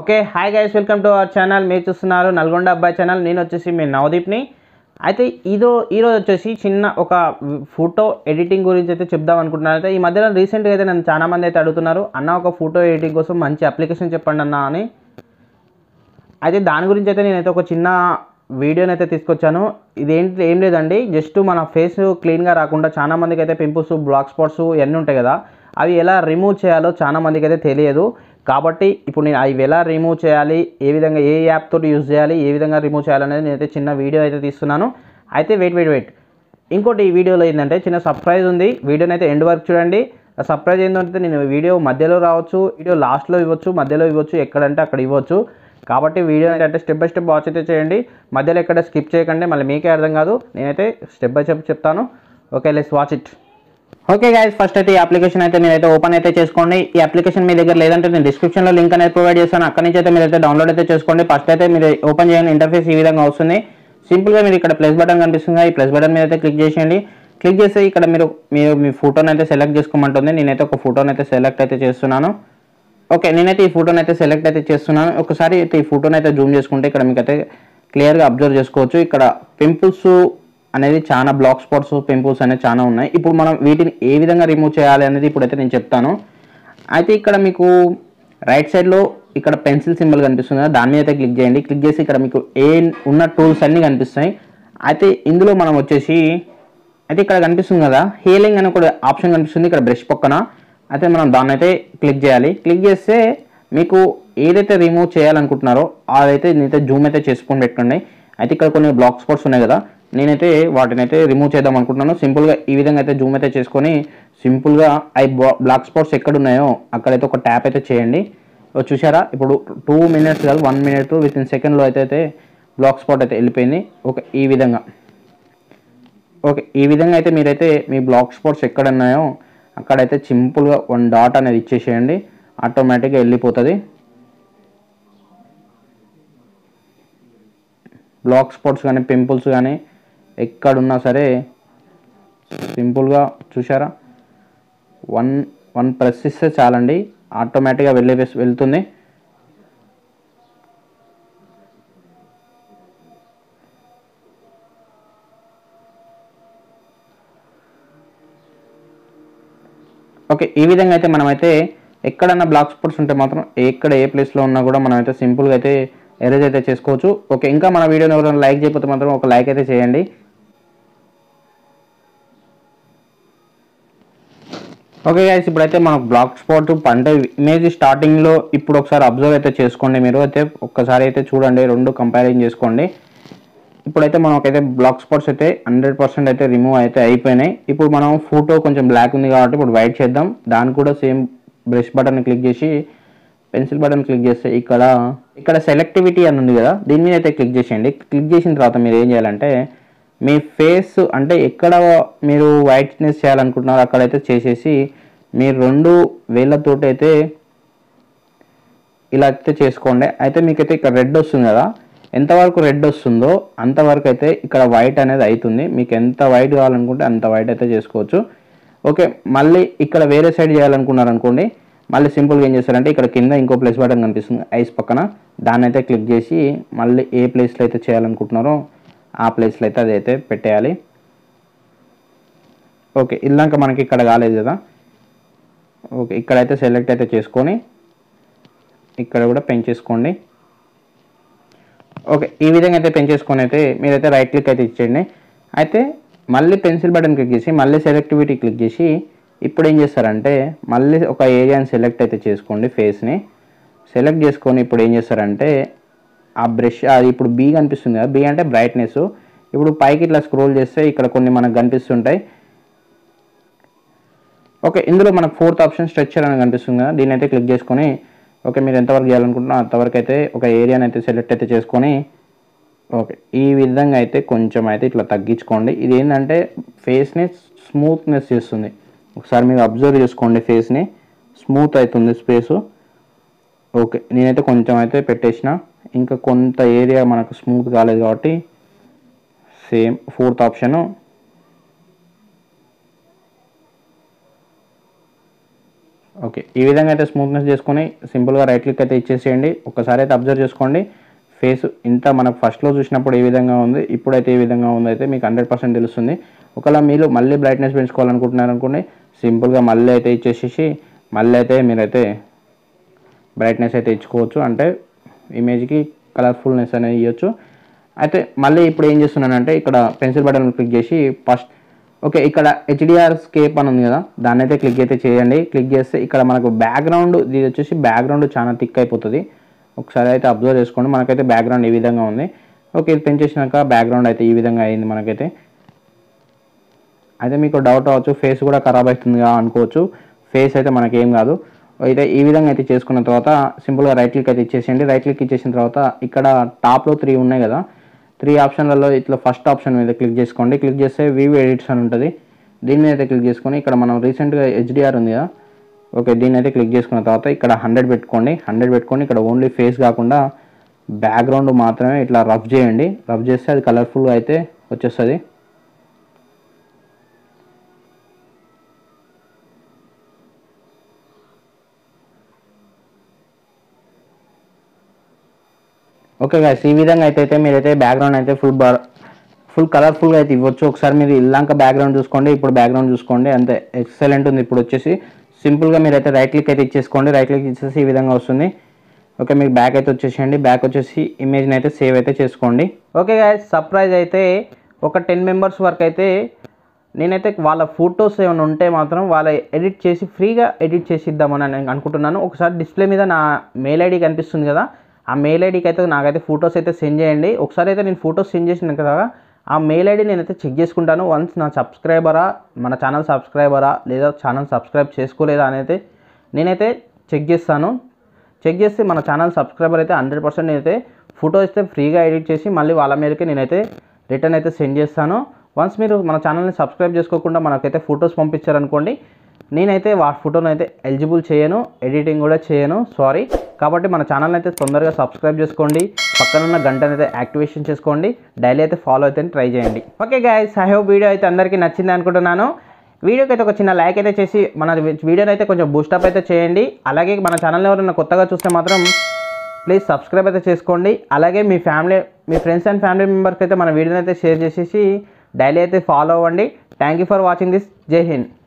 okay hi guys welcome to our channel మీరు చూస్తున్నారు నల్గొండ అబ్బాయి ఛానల్ నేను వచ్చేసి మీ నవదీప్ని అయితే ఇదో ఈరోజు వచ్చేసి చిన్న ఒక ఫోటో ఎడిటింగ్ గురించి అయితే చెప్దాం అనుకుంటున్నాను అయితే ఈ మధ్యలో రీసెంట్గా అయితే నన్ను చాలా మంది అయితే అడుగుతున్నారు అన్న ఒక ఫోటో ఎడిటింగ్ కోసం మంచి అప్లికేషన్ చెప్పండి అన్న అని అయితే దాని గురించి అయితే నేనైతే ఒక చిన్న వీడియోని అయితే తీసుకొచ్చాను ఇదేంటి ఏం లేదండి జస్ట్ మన ఫేస్ క్లీన్గా రాకుండా చాలా మందికి అయితే పింపుల్స్ బ్లాక్ స్పాట్స్ ఇవన్నీ ఉంటాయి కదా అవి ఎలా రిమూవ్ చేయాలో చాలా మందికి అయితే తెలియదు కాబట్టి ఇప్పుడు నేను అవి ఎలా రిమూవ్ చేయాలి ఏ విధంగా ఏ యాప్ తోటి యూజ్ చేయాలి ఏ విధంగా రిమూవ్ చేయాలనేది నేనైతే చిన్న వీడియో అయితే తీస్తున్నాను అయితే వెయిట్ వెయిట్ వెయిట్ ఇంకోటి ఈ వీడియోలో ఏంటంటే చిన్న సర్ప్రైజ్ ఉంది వీడియోని అయితే ఎండ్ వరకు చూడండి ఆ సర్ప్రైజ్ ఏంటంటే నేను వీడియో మధ్యలో రావచ్చు వీడియో లాస్ట్లో ఇవ్వచ్చు మధ్యలో ఇవ్వచ్చు ఎక్కడంటే అక్కడ ఇవ్వచ్చు కాబట్టి వీడియో ఏంటంటే స్టెప్ బై స్టెప్ వాచ్ అయితే చేయండి మధ్యలో ఎక్కడ స్కిప్ చేయకండి మళ్ళీ మీకే అర్థం కాదు నేనైతే స్టెప్ బై స్టెప్ చెప్తాను okay let's watch it okay guys first అయితే ఈ అప్లికేషన్ అయితే మీరైతే ఓపెన్ అయితే చేసుకోండి ఈ అప్లికేషన్ మీ దగ్గర లేదంటే నేను డిస్క్రిప్షన్లో లింక్ అనేది ప్రొవైడ్ చేస్తాను అక్కడి నుంచి అయితే మీరైతే డౌన్లోడ్ అయితే చేసుకోండి ఫస్ట్ అయితే మీరు ఓపెన్ చేయండి ఇంటర్ఫేస్ ఈ విధంగా వస్తుంది సింపుల్గా మీరు ఇక్కడ ప్లస్ బటన్ కనిపిస్తుంది ఈ ప్లస్ బటన్ మీద అయితే క్లిక్ చేసేయండి క్లిక్ చేస్తే ఇక్కడ మీరు మీరు మీ ఫోటోని అయితే సెలెక్ట్ చేసుకోమంటుంది నేనైతే ఒక ఫోటోని అయితే సెలెక్ట్ అయితే చేస్తున్నాను ఓకే నేనైతే ఈ ఫోటోని అయితే సెలెక్ట్ అయితే చేస్తున్నాను ఒకసారి అయితే ఈ ఫోటోని అయితే జూమ్ చేసుకుంటే ఇక్కడ మీకు అయితే క్లియర్గా అబ్జర్వ్ చేసుకోవచ్చు ఇక్కడ పింపుల్స్ అనేది చాలా బ్లాక్ స్పాట్స్ పింపుల్స్ అనేవి చాలా ఉన్నాయి ఇప్పుడు మనం వీటిని ఏ విధంగా రిమూవ్ చేయాలి అనేది ఇప్పుడైతే నేను చెప్తాను అయితే ఇక్కడ మీకు రైట్ సైడ్లో ఇక్కడ పెన్సిల్ సింబల్ కనిపిస్తుంది కదా దాని మీద అయితే క్లిక్ చేయండి క్లిక్ చేసి ఇక్కడ మీకు ఏ ఉన్న టూల్స్ అన్నీ కనిపిస్తాయి అయితే ఇందులో మనం వచ్చేసి అయితే ఇక్కడ కనిపిస్తుంది కదా హీలింగ్ అని ఒక ఆప్షన్ కనిపిస్తుంది ఇక్కడ బ్రష్ పక్కన అయితే మనం దాన్ని అయితే క్లిక్ చేయాలి క్లిక్ చేస్తే మీకు ఏదైతే రిమూవ్ చేయాలనుకుంటున్నారో అదైతే నేనైతే జూమ్ అయితే చేసుకొని పెట్టుకోండి అయితే ఇక్కడ కొన్ని బ్లాక్ స్పాట్స్ ఉన్నాయి కదా నేనైతే వాటిని అయితే రిమూవ్ చేద్దాం అనుకుంటున్నాను సింపుల్గా ఈ విధంగా అయితే జూమ్ అయితే చేసుకొని సింపుల్గా అవి బ్లాక్ స్పాట్స్ ఎక్కడ ఉన్నాయో అక్కడైతే ఒక ట్యాప్ అయితే చేయండి ఓ చూసారా ఇప్పుడు టూ మినిట్స్ కాదు వన్ మినిట్ విత్ ఇన్ సెకండ్లో అయితే అయితే బ్లాక్ స్పాట్ అయితే వెళ్ళిపోయింది ఓకే ఈ విధంగా ఓకే ఈ విధంగా అయితే మీరైతే మీ బ్లాక్ స్పాట్స్ ఎక్కడ ఉన్నాయో అక్కడైతే సింపుల్గా వన్ డాట్ అనేది ఇచ్చేసేయండి ఆటోమేటిక్గా వెళ్ళిపోతుంది బ్లాక్ స్పాట్స్ కానీ పింపుల్స్ కానీ ఎక్కడున్నా సరే సింపుల్గా చూసారా వన్ వన్ ప్రెస్ ఇస్తే చాలండి ఆటోమేటిక్గా వెళ్ళే వెళ్తుంది ఓకే ఈ విధంగా అయితే మనమైతే ఎక్కడన్నా బ్లాక్ స్పాట్స్ ఉంటే మాత్రం ఎక్కడ ఏ ప్లేస్లో ఉన్నా కూడా మనం అయితే సింపుల్గా అయితే ఎరేజ్ అయితే చేసుకోవచ్చు ఓకే ఇంకా మన వీడియోని ఎవరైనా లైక్ చేయకపోతే మాత్రం ఒక లైక్ అయితే చేయండి ఓకే గైస్ ఇప్పుడైతే మనకు బ్లాక్ స్పాట్ అంటే ఇమేజ్ స్టార్టింగ్లో ఇప్పుడు ఒకసారి అబ్జర్వ్ అయితే చేసుకోండి మీరు అయితే ఒక్కసారి అయితే చూడండి రెండు కంపారిజన్ చేసుకోండి ఇప్పుడైతే మనకైతే బ్లాక్ స్పాట్స్ అయితే హండ్రెడ్ పర్సెంట్ అయితే రిమూవ్ అయితే అయిపోయినాయి ఇప్పుడు మనం ఫోటో కొంచెం బ్లాక్ ఉంది కాబట్టి ఇప్పుడు వైట్ చేద్దాం దాన్ని కూడా సేమ్ బ్రష్ బటన్ క్లిక్ చేసి పెన్సిల్ బటన్ క్లిక్ చేస్తే ఇక్కడ ఇక్కడ సెలెక్టివిటీ అని ఉంది కదా దీని మీద అయితే క్లిక్ చేసేయండి క్లిక్ చేసిన తర్వాత మీరు ఏం చేయాలంటే మీ ఫేస్ అంటే ఎక్కడ మీరు వైట్నెస్ చేయాలనుకుంటున్నారో అక్కడైతే చేసేసి మీరు రెండు వేళ్ళతోటి అయితే ఇలా అయితే చేసుకోండి అయితే మీకైతే ఇక్కడ రెడ్ వస్తుంది కదా ఎంతవరకు రెడ్ వస్తుందో అంతవరకు అయితే ఇక్కడ వైట్ అనేది అవుతుంది మీకు ఎంత వైట్ కావాలనుకుంటే అంత వైట్ అయితే చేసుకోవచ్చు ఓకే మళ్ళీ ఇక్కడ వేరే సైడ్ చేయాలనుకున్నారనుకోండి మళ్ళీ సింపుల్గా ఏం చేస్తారంటే ఇక్కడ కింద ఇంకో ప్లేస్ బటన్ కనిపిస్తుంది ఐస్ పక్కన దాన్ని అయితే క్లిక్ చేసి మళ్ళీ ఏ ప్లేస్లో అయితే చేయాలనుకుంటున్నారో ఆ ప్లేస్లో అయితే అది అయితే పెట్టేయాలి ఓకే ఇల్లాక మనకి ఇక్కడ కాలేదు కదా ఓకే ఇక్కడైతే సెలెక్ట్ అయితే చేసుకొని ఇక్కడ కూడా పెంచేసుకోండి ఓకే ఈ విధంగా అయితే పెంచేసుకొని అయితే మీరైతే రైట్ క్లిక్ అయితే ఇచ్చేయండి అయితే మళ్ళీ పెన్సిల్ బటన్ క్లిక్ చేసి మళ్ళీ సెలెక్టివిటీ క్లిక్ చేసి ఇప్పుడు ఏం చేస్తారంటే మళ్ళీ ఒక ఏరియాని సెలెక్ట్ అయితే చేసుకోండి ఫేస్ని సెలెక్ట్ చేసుకొని ఇప్పుడు ఏం చేస్తారంటే ఆ బ్రష్ అది ఇప్పుడు బీ కనిపిస్తుంది కదా బీ అంటే బ్రైట్నెస్ ఇప్పుడు పైకి ఇట్లా స్క్రోల్ చేస్తే ఇక్కడ కొన్ని మనకు కనిపిస్తుంటాయి ఓకే ఇందులో మనకు ఫోర్త్ ఆప్షన్ స్ట్రెచ్చర్ అని కనిపిస్తుంది కదా దీన్ని అయితే క్లిక్ చేసుకొని ఓకే మీరు ఎంతవరకు చేయాలనుకుంటున్నా అంతవరకు అయితే ఒక ఏరియాని అయితే సెలెక్ట్ అయితే చేసుకొని ఓకే ఈ విధంగా అయితే కొంచెం అయితే ఇట్లా తగ్గించుకోండి ఇది ఏంటంటే ఫేస్ని స్మూత్నెస్ చేస్తుంది ఒకసారి మీరు అబ్జర్వ్ చేసుకోండి ఫేస్ని స్మూత్ అవుతుంది స్పేసు ఓకే నేనైతే కొంచెం అయితే పెట్టేసిన ఇంకా కొంత ఏరియా మనకు స్మూత్ కాలేదు కాబట్టి సేమ్ ఫోర్త్ ఆప్షను ఓకే ఈ విధంగా అయితే స్మూత్నెస్ చేసుకొని సింపుల్గా రైట్ క్లిక్ అయితే ఇచ్చేసేయండి ఒకసారి అయితే అబ్జర్వ్ చేసుకోండి ఫేస్ ఇంత మనకు ఫస్ట్లో చూసినప్పుడు ఏ విధంగా ఉంది ఇప్పుడైతే ఏ విధంగా ఉంది అయితే మీకు హండ్రెడ్ పర్సెంట్ తెలుస్తుంది ఒకవేళ మీరు మళ్ళీ బ్రైట్నెస్ పెంచుకోవాలనుకుంటున్నారు అనుకోండి సింపుల్గా మళ్ళీ అయితే ఇచ్చేసేసి మళ్ళీ అయితే మీరైతే బ్రైట్నెస్ అయితే ఇచ్చుకోవచ్చు అంటే ఇమేజ్కి కలర్ఫుల్నెస్ అనేది ఇవ్వచ్చు అయితే మళ్ళీ ఇప్పుడు ఏం చేస్తున్నానంటే ఇక్కడ పెన్సిల్ బటన్ క్లిక్ చేసి ఫస్ట్ ఓకే ఇక్కడ హెచ్డిఆర్ స్కేప్ అని ఉంది కదా దాన్ని అయితే క్లిక్ అయితే చేయండి క్లిక్ చేస్తే ఇక్కడ మనకు బ్యాక్గ్రౌండ్ ఇది వచ్చేసి బ్యాక్గ్రౌండ్ చాలా థిక్ అయిపోతుంది ఒకసారి అయితే అబ్జర్వ్ చేసుకోండి మనకైతే బ్యాక్గ్రౌండ్ ఈ విధంగా ఉంది ఓకే ఇది పెంచేసినాక బ్యాక్గ్రౌండ్ అయితే ఈ విధంగా అయింది మనకైతే అయితే మీకు డౌట్ అవ్వచ్చు ఫేస్ కూడా ఖరాబ్ అవుతుందిగా అనుకోవచ్చు ఫేస్ అయితే మనకేం కాదు అయితే ఈ విధంగా అయితే చేసుకున్న తర్వాత సింపుల్గా రైట్ క్లిక్ అయితే ఇచ్చేసేయండి రైట్ క్లిక్ ఇచ్చేసిన తర్వాత ఇక్కడ టాప్లో త్రీ ఉన్నాయి కదా త్రీ ఆప్షన్లలో ఇట్లా ఫస్ట్ ఆప్షన్ మీద క్లిక్ చేసుకోండి క్లిక్ చేస్తే వ్యూ ఎడిట్స్ అని ఉంటుంది దీని మీద అయితే క్లిక్ చేసుకొని ఇక్కడ మనం రీసెంట్గా హెచ్డిఆర్ ఉంది కదా ఓకే దీన్ని అయితే క్లిక్ చేసుకున్న తర్వాత ఇక్కడ హండ్రెడ్ పెట్టుకోండి హండ్రెడ్ పెట్టుకొని ఇక్కడ ఓన్లీ ఫేస్ కాకుండా బ్యాక్గ్రౌండ్ మాత్రమే ఇట్లా రఫ్ చేయండి రఫ్ చేస్తే అది కలర్ఫుల్గా అయితే వచ్చేస్తుంది ఓకే గాయస్ ఈ విధంగా అయితే అయితే మీరైతే బ్యాక్గ్రౌండ్ అయితే ఫుల్ బార్ ఫుల్ కలర్ఫుల్గా అయితే ఇవ్వచ్చు ఒకసారి మీరు ఇల్లాక బ్యాక్గ్రౌండ్ చూసుకోండి ఇప్పుడు బ్యాక్గ్రౌండ్ చూసుకోండి అంతే ఎక్సలెంట్ ఉంది ఇప్పుడు వచ్చేసి సింపుల్గా మీరు అయితే రైట్ క్లిక్ అయితే ఇచ్చేసుకోండి రైట్ క్లిక్ ఇచ్చేసి ఈ విధంగా వస్తుంది ఓకే మీకు బ్యాక్ అయితే వచ్చేసేయండి బ్యాక్ వచ్చేసి ఇమేజ్ని అయితే సేవ్ అయితే చేసుకోండి ఓకే గాయస్ సర్ప్రైజ్ అయితే ఒక టెన్ మెంబర్స్ వరకు అయితే నేనైతే వాళ్ళ ఫొటోస్ ఏమైనా ఉంటే మాత్రం వాళ్ళ ఎడిట్ చేసి ఫ్రీగా ఎడిట్ చేసి ఇద్దామని నేను అనుకుంటున్నాను ఒకసారి డిస్ప్లే మీద నా మెయిల్ ఐడి కనిపిస్తుంది కదా ఆ మెయిల్ ఐడికి అయితే నాకైతే ఫొటోస్ అయితే సెండ్ చేయండి ఒకసారి అయితే నేను ఫొటోస్ సెండ్ చేసిన కదా ఆ మెయిల్ ఐడి నేనైతే చెక్ చేసుకుంటాను వన్స్ నా సబ్స్క్రైబరా మన ఛానల్ సబ్స్క్రైబరా లేదా ఛానల్ సబ్స్క్రైబ్ చేసుకోలేదా అని అయితే నేనైతే చెక్ చేస్తాను చెక్ చేస్తే మన ఛానల్ సబ్స్క్రైబర్ అయితే హండ్రెడ్ పర్సెంట్ నేనైతే ఫోటో ఇస్తే ఫ్రీగా ఎడిట్ చేసి మళ్ళీ వాళ్ళ మీదకి నేనైతే రిటర్న్ అయితే సెండ్ చేస్తాను వన్స్ మీరు మన ఛానల్ని సబ్స్క్రైబ్ చేసుకోకుండా మనకైతే ఫొటోస్ పంపించారనుకోండి నేనైతే వా ఫోటోని అయితే ఎలిజిబుల్ చేయను ఎడిటింగ్ కూడా చేయను సారీ కాబట్టి మన ఛానల్ని అయితే తొందరగా సబ్స్క్రైబ్ చేసుకోండి పక్కనున్న గంటని అయితే యాక్టివేషన్ చేసుకోండి డైలీ అయితే ఫాలో అయితే ట్రై చేయండి okay guys I hope video అయితే అందరికీ నచ్చింది అనుకుంటున్నాను వీడియోకి అయితే ఒక చిన్న లైక్ అయితే చేసి మన వీడియోని అయితే కొంచెం బూస్టప్ అయితే చేయండి అలాగే మన ఛానల్ ఎవరైనా కొత్తగా చూస్తే మాత్రం ప్లీజ్ సబ్స్క్రైబ్ అయితే చేసుకోండి అలాగే మీ ఫ్యామిలీ మీ ఫ్రెండ్స్ అండ్ ఫ్యామిలీ మెంబర్స్కి అయితే మన వీడియోని అయితే షేర్ చేసేసి డైలీ అయితే ఫాలో అవ్వండి thank you for watching this Jai Hind